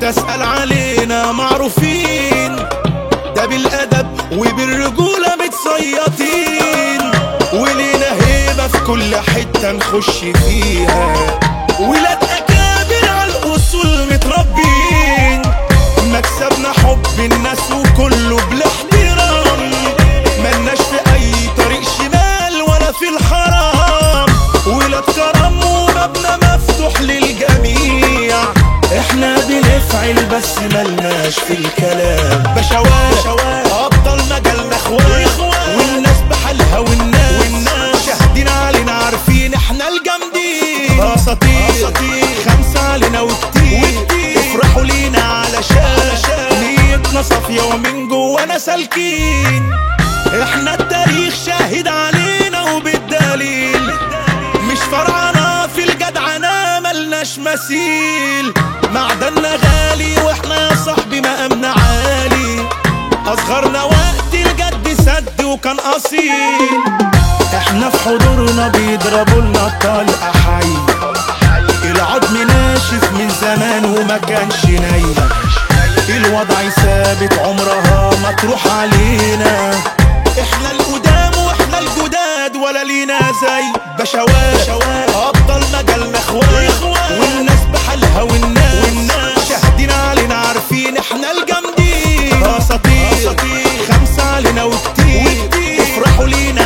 تسأل علينا معروفين ده بالأدب وبالرجولة متصيطين ولينا هيبة في كل حتة نخش فيها ولاد أكابر على الأصول متربين مكسبنا حب الناس وكله بالاحترام ملناش في أي طريق شمال ولا في الحرام ولاد كرم وبابنا مفتوح للجميع احنا بنفعل بس ملناش في الكلام بشوات ابطال مجالنا اخوات والناس بحالها والناس شاهدين علينا عارفين احنا الجامدين اساطير خمسة علينا وكتير افرحوا لينا علشان نيتنا صافية ومن جوانا سالكين احنا التاريخ شاهد علينا وبالدليل مش فرعنا في الجدعنة ملناش مثيل معدننا غالي واحنا يا صاحبي مقامنا عالي اصغرنا وقت الجد سد وكان اصيل احنا في حضورنا بيضربوا لنا الطلقة حي العظم ناشف من زمان وما كانش نايل الوضع ثابت عمرها ما تروح علينا احنا القدام واحنا الجداد ولا لينا زي بشوات ابطال مجالنا اخوات والناس بحالها والناس شاهدين علينا عارفين احنا الجامدين اساطير خمسة علينا وكتير افرحوا لينا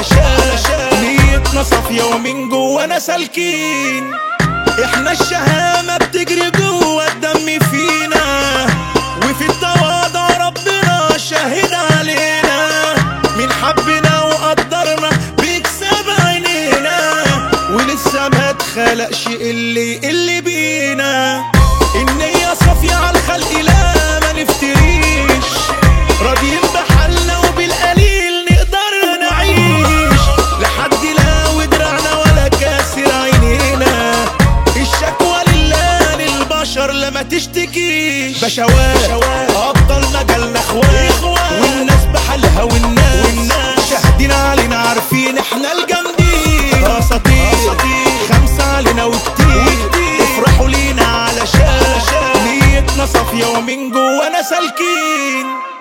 علشان نيتنا صافية ومن جوانا سالكين احنا الشهامة بتجري جوا الدم فينا وفي التواضع ربنا شاهد علينا من حبنا وقدرنا بيكسب عينينا ولسه ما اتخلقش اللي اللي بينا النية صافية على الخلق لا ما نفتريش راضيين بحالنا وبالقليل نقدر نعيش لحد لا ودرعنا ولا كاسر عينينا الشكوى لله للبشر لما تشتكيش بشوات ابطال مجالنا اخوات والناس بحالها والناس شاهدين علينا عارفين احنا الجامدين اساطير خمسة علينا وكتير افرحوا لينا علشان نيتنا صافية ومن جوانا سالكين